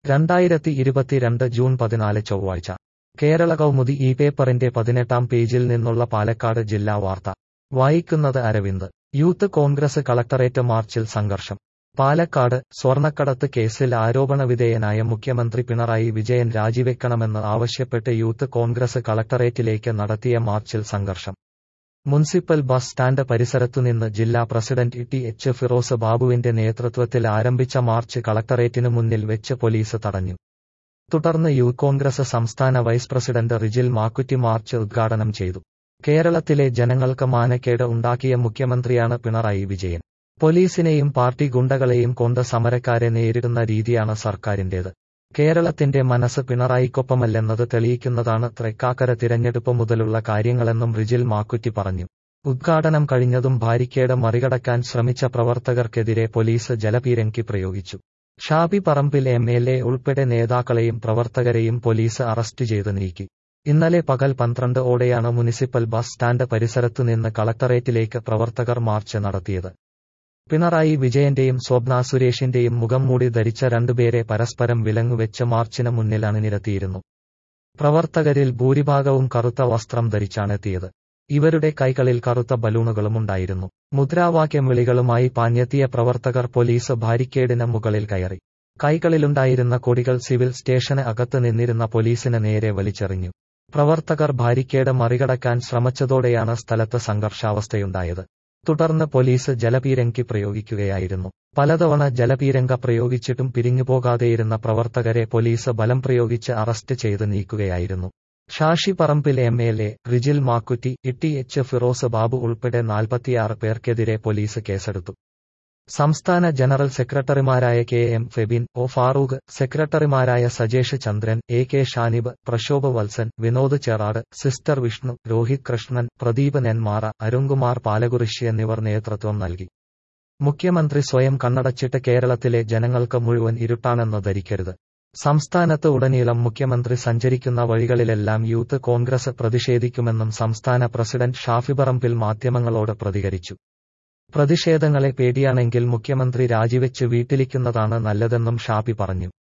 രണ്ടായിരത്തി ഇരുപത്തിരണ്ട് ജൂൺ പതിനാല് ചൊവ്വാഴ്ച കേരള കൗമുദി ഈ പേപ്പറിന്റെ പതിനെട്ടാം പേജിൽ നിന്നുള്ള പാലക്കാട് ജില്ലാ വാർത്ത വായിക്കുന്നത് അരവിന്ദ് യൂത്ത് കോൺഗ്രസ് കളക്ടറേറ്റ് മാർച്ചിൽ സംഘർഷം പാലക്കാട് സ്വർണക്കടത്ത് കേസിൽ ആരോപണവിധേയനായ മുഖ്യമന്ത്രി പിണറായി വിജയൻ രാജിവെക്കണമെന്ന് ആവശ്യപ്പെട്ട് യൂത്ത് കോൺഗ്രസ് കളക്ടറേറ്റിലേക്ക് നടത്തിയ മാർച്ചിൽ സംഘർഷം മുനിസിപ്പൽ ബസ് സ്റ്റാൻഡ് പരിസരത്തുനിന്ന് ജില്ലാ പ്രസിഡന്റ് ടി എച്ച് ഫിറോസ് ബാബുവിന്റെ നേതൃത്വത്തിൽ ആരംഭിച്ച മാർച്ച് കളക്ടറേറ്റിനു മുന്നിൽ വെച്ച് പോലീസ് തടഞ്ഞു തുടർന്ന് യൂത്ത് കോൺഗ്രസ് സംസ്ഥാന vice president Rijil Makkutty march ഉദ്ഘാടനം ചെയ്തു കേരളത്തിലെ ജനങ്ങൾക്ക് മാനക്കേട് ഉണ്ടാക്കിയ മുഖ്യമന്ത്രിയാണ് പിണറായി വിജയൻ പോലീസിനെയും പാർട്ടി ഗുണ്ടകളെയും കൊണ്ട് സമരക്കാരെ നേരിടുന്ന രീതിയാണ് സർക്കാരിന്റേത് കേരളത്തിന്റെ മനസ്സ് പിണറായിക്കൊപ്പമല്ലെന്നത് തെളിയിക്കുന്നതാണ് തൃക്കാക്കര തിരഞ്ഞെടുപ്പ് മുതലുള്ള കാര്യങ്ങളെന്നും റിജിൽ മാക്കുറ്റി പറഞ്ഞു ഉദ്ഘാടനം കഴിഞ്ഞതും ബാരിക്കേഡ് മറികടക്കാൻ ശ്രമിച്ച പ്രവർത്തകർക്കെതിരെ പോലീസ് ജലപീരങ്കി പ്രയോഗിച്ചു Shabi Parambil M L A ഉൾപ്പെടെ നേതാക്കളെയും പ്രവർത്തകരെയും പോലീസ് അറസ്റ്റ് ചെയ്ത് നീക്കി ഇന്നലെ പകൽ പന്ത്രണ്ട് ഓടെയാണ് മുനിസിപ്പൽ ബസ് സ്റ്റാൻഡ് പരിസരത്തുനിന്ന് കളക്ടറേറ്റിലേക്ക് പ്രവർത്തകർ മാർച്ച് നടത്തിയത് പിണറായി വിജയന്റെയും സ്വപ്ന സുരേഷിന്റെയും മുഖം മൂടി ധരിച്ച രണ്ടുപേരെ പരസ്പരം വിലങ്ങുവെച്ച് മാർച്ചിന് മുന്നിൽ അണിനിരത്തിയിരുന്നു പ്രവർത്തകരിൽ ഭൂരിഭാഗവും കറുത്ത വസ്ത്രം ധരിച്ചാണെത്തിയത് ഇവരുടെ കൈകളിൽ കറുത്ത ബലൂണുകളുമുണ്ടായിരുന്നു മുദ്രാവാക്യം വിളികളുമായി പാഞ്ഞെത്തിയ പ്രവർത്തകർ പോലീസ് ബാരിക്കേഡിന് മുകളിൽ കയറി കൈകളിലുണ്ടായിരുന്ന കൊടികൾ സിവിൽ സ്റ്റേഷന് അകത്ത് നിന്നിരുന്ന പോലീസിന് നേരെ വലിച്ചെറിഞ്ഞു പ്രവർത്തകർ ബാരിക്കേഡ് മറികടക്കാൻ ശ്രമിച്ചതോടെയാണ് സ്ഥലത്ത് സംഘർഷാവസ്ഥയുണ്ടായത് തുടർന്ന് പോലീസ് ജലപീരങ്കി പ്രയോഗിക്കുകയായിരുന്നു പലതവണ ജലപീരങ്ക പ്രയോഗിച്ചിട്ടും പിരിഞ്ഞുപോകാതെയിരുന്ന പ്രവർത്തകരെ പോലീസ് ബലം പ്രയോഗിച്ച് അറസ്റ്റ് ചെയ്ത് നീക്കുകയായിരുന്നു Shashi Parambil M L A Rijil Makkutty T H Firoz Babu ഉൾപ്പെടെ നാൽപ്പത്തിയാറ് പേർക്കെതിരെ പോലീസ് കേസെടുത്തു സംസ്ഥാന ജനറൽ സെക്രട്ടറിമാരായ K M Febin O Farooq സെക്രട്ടറിമാരായ Sajesh Chandran A K Shanib Prashobh Valsan Vinod Cherad sister Vishnu Rohit Krishnan Pradeep Nenmara Arunkumar Palakkurissi എന്നിവർ നേതൃത്വം നൽകി മുഖ്യമന്ത്രി സ്വയം കണ്ണടച്ചിട്ട് കേരളത്തിലെ ജനങ്ങൾക്ക് മുഴുവൻ ഇരുട്ടാണെന്ന് ധരിക്കരുത് സംസ്ഥാനത്ത് ഉടനീളം മുഖ്യമന്ത്രി സഞ്ചരിക്കുന്ന വഴികളിലെല്ലാം യൂത്ത് കോൺഗ്രസ് പ്രതിഷേധിക്കുമെന്നും സംസ്ഥാന പ്രസിഡന്റ് ഷാഫിപറമ്പിൽ മാധ്യമങ്ങളോട് പ്രതികരിച്ചു പ്രതിഷേധങ്ങളെ പേടിയാണെങ്കിൽ മുഖ്യമന്ത്രി രാജിവെച്ച് വീട്ടിലിരിക്കുന്നതാണ് നല്ലതെന്നും ഷാഫി പറഞ്ഞു